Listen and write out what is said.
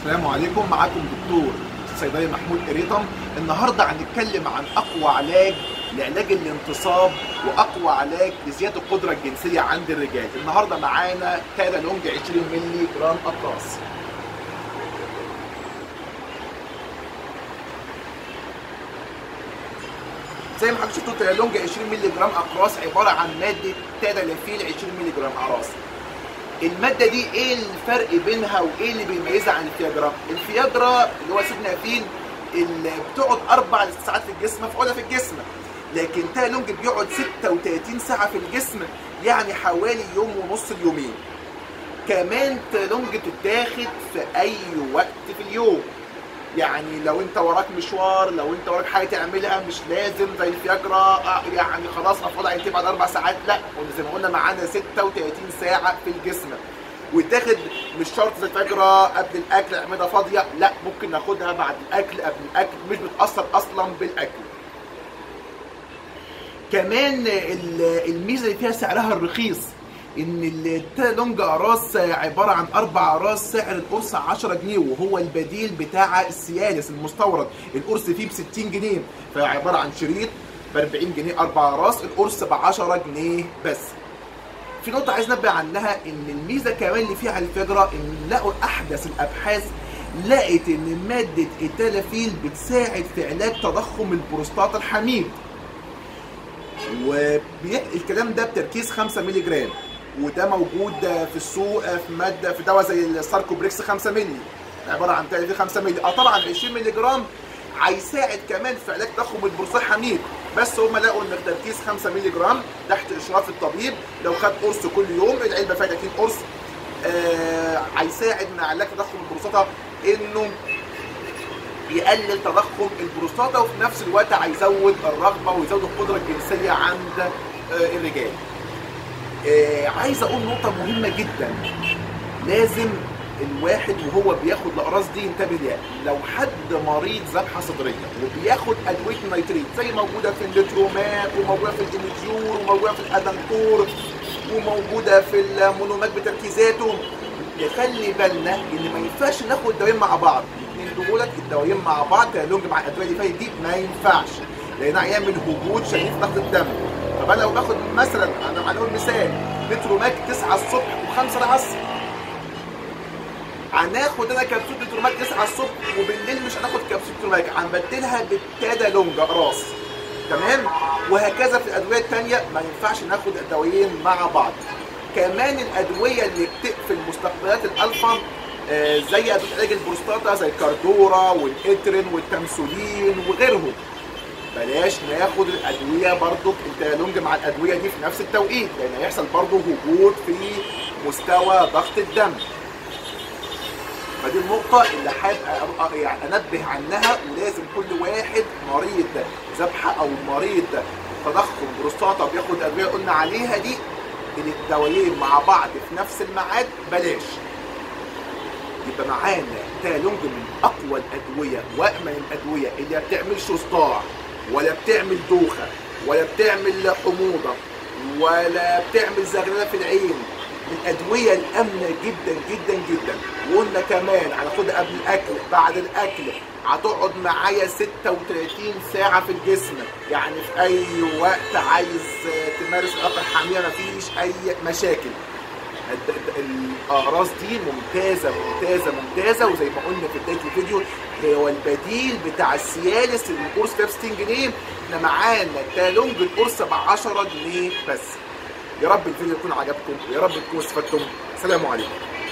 السلام عليكم معاكم دكتور الصيدلي محمود قريطم النهارده هنتكلم عن اقوى علاج لعلاج الانتصاب واقوى علاج لزياده القدره الجنسيه عند الرجال النهارده معانا تالالونج 20 مللي جرام اقراص زي ما حضرتك شفتوا تالالونج 20 مللي جرام اقراص عباره عن ماده تادالافيل 20 مللي جرام اقراص المادة دي ايه الفرق بينها وايه اللي بيميزها عن الفياجرا؟ الفياجرا اللي هو سيدنافين اللي بتقعد اربع ساعات في الجسم مفعولة في الجسم لكن تالونج بيقعد 36 ساعة في الجسم يعني حوالي يوم ونص اليومين كمان تالونج بتتاخد في اي وقت في اليوم يعني لو انت وراك مشوار لو انت وراك حاجه تعملها مش لازم زي الفياجرا يعني خلاص مفروض هينتهي بعد اربع ساعات لا زي ما قلنا معانا 36 ساعه في الجسم وتاخد مش شرط زي الفياجرا قبل الاكل اعملها فاضيه لا ممكن ناخدها بعد الاكل قبل الاكل مش بتاثر اصلا بالاكل كمان الميزه اللي فيها سعرها الرخيص ان التالونج اقراص عباره عن اربع اقراص سعر القرص 10 جنيه وهو البديل بتاع السيالس المستورد القرص فيه ب 60 جنيه فعباره عن شريط ب 40 جنيه اربع اقراص القرص ب 10 جنيه بس في نقطة عايز انبه عنها ان الميزة كمان اللي فيها على الفجرة ان لقوا احدث الابحاث لقت ان مادة التلافيل بتساعد في علاج تضخم البروستات الحميد والكلام ده بتركيز 5 مللي جرام وده موجود في السوق في ماده في دواء زي الساركوبريكس 5 مللي عباره عن تلافيل 5 مللي اه طبعا 20 مللي جرام هيساعد كمان في علاج تضخم البروستات حميد بس هم لقوا ان تركيز 5 مللي جرام تحت اشراف الطبيب لو خد قرص كل يوم العلبه فيها 30 قرص آه هيساعد مع علاج تضخم البروستاتا انه يقلل تضخم البروستاتا وفي نفس الوقت هيزود الرغبه ويزود القدره الجنسيه عند آه الرجال. آه عايز اقول نقطه مهمه جدا لازم الواحد وهو بياخد الاقراص دي ينتبه ليها لو حد مريض ذبحه صدريه وبياخد ادويه النيتريت زي موجوده في الليترومات وموجوده في الانيتيور وموجوده في الادنتور وموجوده في المونومات بتركيزاته نخلي بالنا ان ما ينفعش ناخد دوايين مع بعض الاثنين دولت الدوايين مع بعض تالونج مع الادويه اللي فاتت دي ما ينفعش لان هيعمل هبوط شديد في ضغط الدم طب انا لو باخد مثلا انا هنقول مثال لتروماك 9 الصبح و5 العصر هناخد انا كبسوله تروماك 9 الصبح وبالليل مش هناخد كبسوله تروماك هنبدلها بالتادالونج اقراص تمام وهكذا في الادويه الثانيه ما ينفعش ناخد الدوايين مع بعض كمان الادويه اللي بتقفل مستقبلات الالفا آه زي ادويه علاج البروستاتا زي الكاردورا والاترين والتمسولين وغيرهم بلاش ناخد الادويه برضو التالونج مع الادويه دي في نفس التوقيت لان هيحصل برضو هبوط في مستوى ضغط الدم فدي النقطة اللي حابب يعني أنبه عنها ولازم كل واحد مريض ذبحة أو مريض تضخم بروستاتا بياخد أدوية قلنا عليها دي الدوايين مع بعض في نفس الميعاد بلاش يبقى معانا تالونج من اقوى الادويه وامن الادويه اللي ما بتعملش صداع ولا بتعمل دوخه ولا بتعمل حموضه ولا بتعمل زغلله في العين من الادويه الامنه جدا جدا جدا وقلنا كمان هناخدها قبل الاكل بعد الاكل هتقعد معايا 36 ساعه في الجسم يعني في اي وقت عايز تمارس العلاقه الحميمه مفيش اي مشاكل الاقراص دي ممتازه ممتازه ممتازه وزي ما قلنا في بدايه الفيديو هو البديل بتاع السيالس اللي القرص فيها ب 60 جنيه احنا معانا تالونج القرص ب 10 جنيه بس يا رب الفيديو يكون عجبكم ويا رب تكونوا استفدتم سلام عليكم